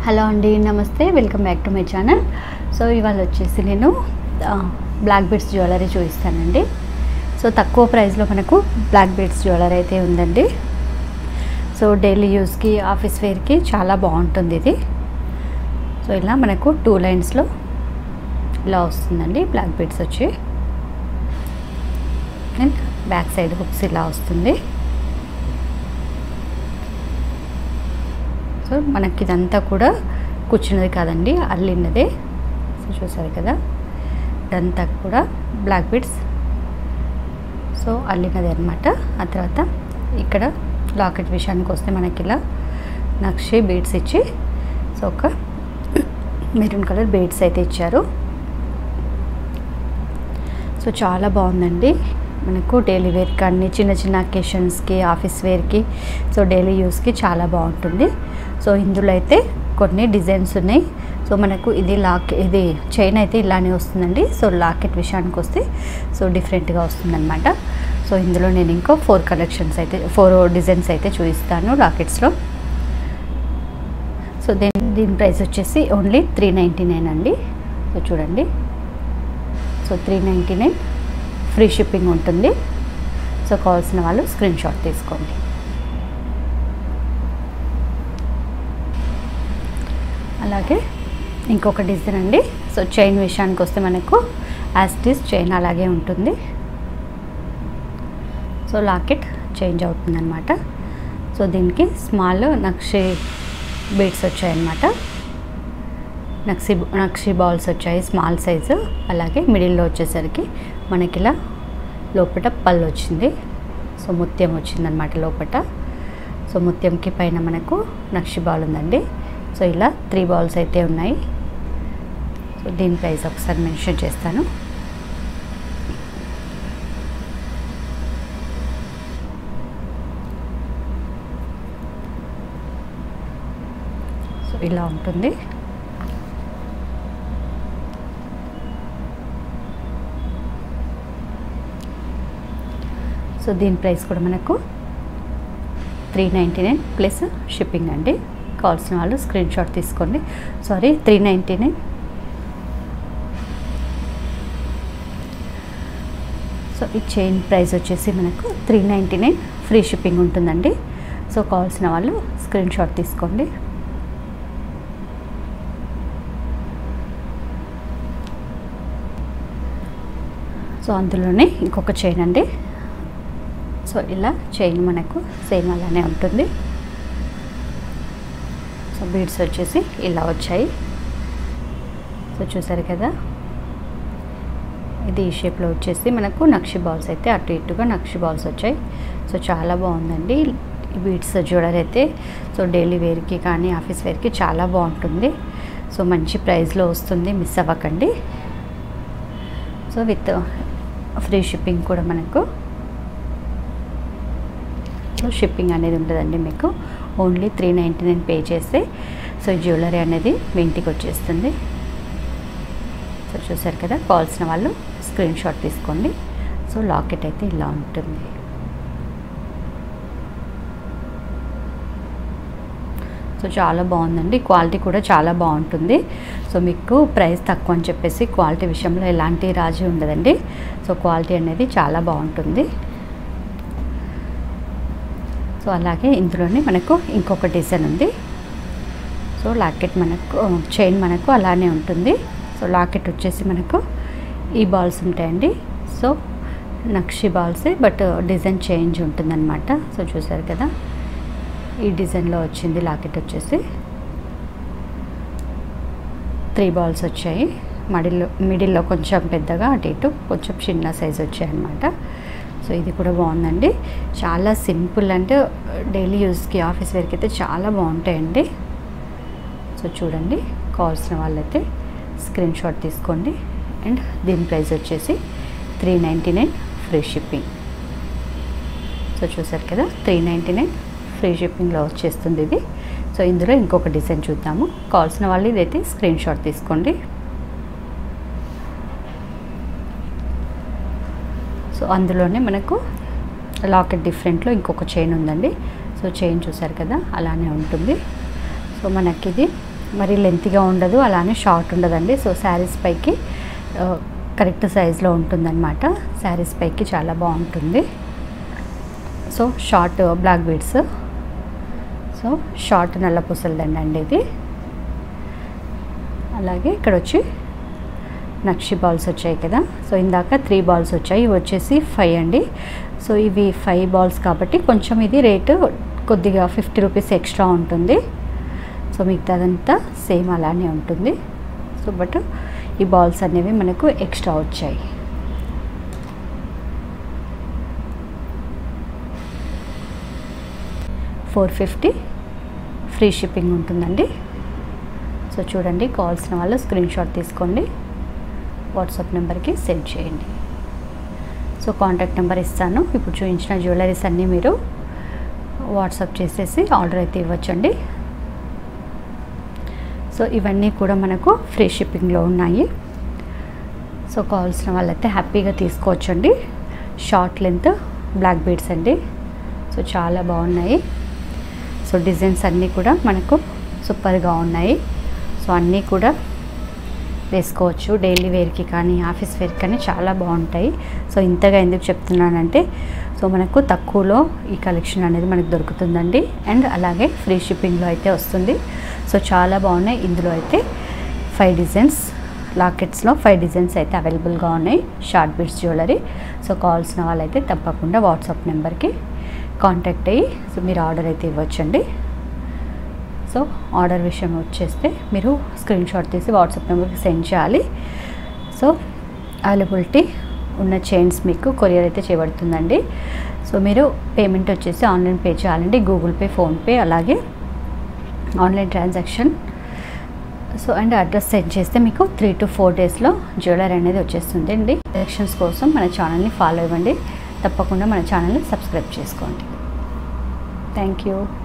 hello అండి నమస్తే welcome back to my channel so ఇవాళ వచ్చేసి నేను బ్లాక్ బీడ్స్ జ్యువెలరీ చూపిస్తానండి సో తక్కువ ప్రైస్లో మనకు బ్లాక్ బీడ్స్ జ్యువెలరీ అయితే ఉందండి సో డైలీ యూస్కి ఆఫీస్ వేర్కి చాలా బాగుంటుంది ఇది సో ఇలా మనకు టూ లైన్స్లో ఇలా వస్తుందండి బ్లాక్ బీడ్స్ వచ్చి అండ్ బ్యాక్ సైడ్ హుక్స్ ఇలా వస్తుంది సో మనకి ఇదంతా కూడా కూర్చున్నది కాదండి అల్లినదే సో చూసారు కదా ఇదంతా కూడా బ్లాక్ బీడ్స్ సో అల్లినది అనమాట ఆ తర్వాత ఇక్కడ లాకెట్ విషయానికి వస్తే మనకి ఇలా నక్షి బీడ్స్ ఇచ్చి సో ఒక మెరూన్ కలర్ బీడ్స్ అయితే ఇచ్చారు సో చాలా బాగుందండి మనకు డైలీ వేర్ కానీ చిన్న చిన్న అకేషన్స్కి ఆఫీస్ వేర్కి సో డైలీ యూస్కి చాలా బాగుంటుంది సో ఇందులో అయితే కొన్ని డిజైన్స్ ఉన్నాయి సో మనకు ఇది లాక్ ఇది చైన్ అయితే ఇలానే వస్తుందండి సో లాకెట్ విషయానికి వస్తే సో డిఫరెంట్గా వస్తుందన్నమాట సో ఇందులో నేను ఇంకో ఫోర్ కలెక్షన్స్ అయితే ఫోర్ డిజైన్స్ అయితే చూపిస్తాను లాకెట్స్లో సో దీని దీని ప్రైస్ వచ్చేసి ఓన్లీ త్రీ నైంటీ నైన్ అండి సో చూడండి so three ninety nine free shipping ఉంటుంది సో కావాల్సిన వాళ్ళు స్క్రీన్ షాట్ తీసుకోండి అలాగే ఇంకొక డిజైన్ అండి సో చైన్ విషయానికి వస్తే మనకు యాస్టిస్ చైన్ అలాగే ఉంటుంది సో లాకెట్ చేంజ్ అవుతుంది అనమాట సో దీనికి స్మాల్ నక్షి బీడ్స్ వచ్చాయన్నమాట నక్షి నక్షి బాల్స్ వచ్చాయి స్మాల్ సైజు అలాగే మిడిల్లో వచ్చేసరికి మనకి ఇలా లోపల పళ్ళు వచ్చింది సో ముత్యం వచ్చిందనమాట లోపల సో ముత్యంకి పైన మనకు నక్షి బాల్ ఉందండి సో ఇలా త్రీ బాల్స్ అయితే ఉన్నాయి సో దీని ప్రైస్ ఒకసారి మెన్షన్ చేస్తాను సో ఇలా ఉంటుంది సో దీని ప్రైస్ కూడా మనకు three ninety nine plus shipping అండి కావాల్సిన వాళ్ళు స్క్రీన్ షాట్ తీసుకోండి sorry three ninety nine so ఈ చైన్ ప్రైస్ వచ్చేసి మనకు three ninety nine free shipping ఉంటుందండి సో కావాల్సిన వాళ్ళు స్క్రీన్ షాట్ తీసుకోండి సో అందులోనే ఇంకొక చైన్ అండి సో ఇలా చైన్ మనకు సేమ్ అలానే ఉంటుంది సో బీడ్స్ వచ్చేసి ఇలా వచ్చాయి సో చూసారు కదా ఇది ఈ షేప్లో వచ్చేసి మనకు నక్షి బాల్స్ అయితే అటు ఇటుగా నక్షి బాల్స్ వచ్చాయి సో చాలా బాగుందండి ఈ బీడ్స్ జ్యువెలరీ అయితే సో డైలీ వేర్కి కానీ ఆఫీస్ వేర్కి చాలా బాగుంటుంది సో మంచి ప్రైస్లో వస్తుంది మిస్ అవ్వకండి సో విత్ ఫ్రీ షిప్పింగ్ కూడా మనకు సో షిప్పింగ్ అనేది ఉంటుందండి మీకు only three ninety nine pay చేస్తే సో జ్యువెలరీ అనేది మీ ఇంటికి వచ్చేస్తుంది సో చూసారు కదా కావాల్సిన వాళ్ళు స్క్రీన్ షాట్ తీసుకోండి సో లాకెట్ అయితే ఇలా ఉంటుంది సో చాలా బాగుందండి క్వాలిటీ కూడా చాలా బాగుంటుంది సో మీకు ప్రైస్ తక్కువ అని చెప్పేసి క్వాలిటీ విషయంలో ఎలాంటి రాజీ ఉండదండి సో క్వాలిటీ అనేది చాలా బాగుంటుంది సో అలాగే ఇందులోనే మనకు ఇంకొక డిజైన్ ఉంది సో లాకెట్ మనకు చైన్ మనకు అలానే ఉంటుంది సో లాకెట్ వచ్చేసి మనకు ఈ బాల్స్ ఉంటాయండి సో నక్షి బాల్సే బట్ డిజైన్ చేంజ్ ఉంటుందన్నమాట సో చూసారు కదా ఈ డిజైన్లో వచ్చింది లాకెట్ వచ్చేసి త్రీ బాల్స్ వచ్చాయి మడిలో మిడిల్లో కొంచెం పెద్దగా అటు ఇటు కొంచెం చిన్న సైజ్ వచ్చాయి అన్నమాట సో ఇది కూడా బాగుందండి చాలా సింపుల్ అంటే డైలీ యూస్కి ఆఫీస్ వేర్కి అయితే చాలా బాగుంటాయండి సో చూడండి కావాల్సిన వాళ్ళైతే స్క్రీన్ షాట్ తీసుకోండి అండ్ దీని ప్రైస్ వచ్చేసి three ninety nine free shipping so చూసారు కదా త్రీ నైంటీ నైన్ ఫ్రీ షిప్పింగ్లో వచ్చేస్తుంది ఇది సో ఇందులో ఇంకొక డిజైన్ చూద్దాము కావాల్సిన వాళ్ళు ఇదైతే స్క్రీన్ షాట్ తీసుకోండి సో అందులోనే మనకు లాకెట్ డిఫరెంట్లో ఇంకొక చైన్ ఉందండి సో చైన్ చూసారు కదా అలానే ఉంటుంది సో మనకి ఇది మరి లెంత్గా ఉండదు అలానే షార్ట్ ఉండదండి సో శారీస్ పైకి కరెక్ట్ సైజులో ఉంటుందన్నమాట శారీస్ పైకి చాలా బాగుంటుంది so short black beads so short నల్ల పూసలదండి అండి ఇది అలాగే ఇక్కడ వచ్చి నక్షి బాల్స్ వచ్చాయి కదా సో ఇందాక త్రీ బాల్స్ వచ్చాయి ఇవి వచ్చేసి ఫైవ్ అండి సో ఇవి ఫైవ్ బాల్స్ కాబట్టి కొంచెం ఇది రేటు కొద్దిగా ఫిఫ్టీ రూపీస్ ఎక్స్ట్రా ఉంటుంది సో మిగతాదంతా సేమ్ అలానే ఉంటుంది సో బట్ ఈ బాల్స్ అనేవి మనకు ఎక్స్ట్రా వచ్చాయి ఫోర్ ఫిఫ్టీ ఫ్రీ షిప్పింగ్ ఉంటుందండి సో చూడండి కావాల్సిన వాళ్ళు స్క్రీన్ షాట్ తీసుకోండి వాట్సాప్ నెంబర్కి సెండ్ చేయండి సో కాంటాక్ట్ నెంబర్ ఇస్తాను ఇప్పుడు చూపించిన జ్యువెలరీస్ అన్నీ మీరు వాట్సాప్ చేసేసి ఆర్డర్ అయితే ఇవ్వచ్చండి సో ఇవన్నీ కూడా మనకు ఫ్రీ షిప్పింగ్లో ఉన్నాయి సో కావాల్సిన వాళ్ళైతే హ్యాపీగా తీసుకోవచ్చండి షార్ట్ లెంత్ బ్లాక్ బీడ్స్ అండి సో చాలా బాగున్నాయి సో డిజైన్స్ అన్నీ కూడా మనకు సూపర్గా ఉన్నాయి సో అన్నీ కూడా వేసుకోవచ్చు డైలీ వేర్కి కానీ ఆఫీస్ వేర్కి కానీ చాలా బాగుంటాయి సో ఇంతగా ఎందుకు చెప్తున్నానంటే సో మనకు తక్కువలో ఈ కలెక్షన్ అనేది మనకు దొరుకుతుందండి అండ్ అలాగే ఫ్రీ షిప్పింగ్లో అయితే వస్తుంది సో చాలా బాగున్నాయి ఇందులో అయితే ఫైవ్ డిజైన్స్ లాకెట్స్లో ఫైవ్ డిజైన్స్ అయితే అవైలబుల్గా ఉన్నాయి షార్ట్ బిట్స్ జ్యువెలరీ సో కావాల్సిన వాళ్ళైతే తప్పకుండా వాట్సాప్ నెంబర్కి కాంటాక్ట్ అయ్యి సో మీరు ఆర్డర్ అయితే ఇవ్వచ్చండి సో ఆర్డర్ విషయం వచ్చేస్తే మీరు స్క్రీన్ షాట్ తీసి వాట్సాప్ నెంబర్కి సెండ్ చేయాలి సో అవైలబిలిటీ ఉన్న చైన్స్ మీకు కొరియర్ అయితే చేయబడుతుందండి సో మీరు పేమెంట్ వచ్చేసి ఆన్లైన్ పే చేయాలండి గూగుల్ పే ఫోన్పే అలాగే online transaction so and address send చేస్తే మీకు త్రీ టు ఫోర్ డేస్లో జ్యువెలరీ అనేది వచ్చేస్తుంది అండి కలెక్షన్స్ కోసం మన ఛానల్ని ఫాలో ఇవ్వండి తప్పకుండా మన ఛానల్ని సబ్స్క్రైబ్ చేసుకోండి థ్యాంక్ యూ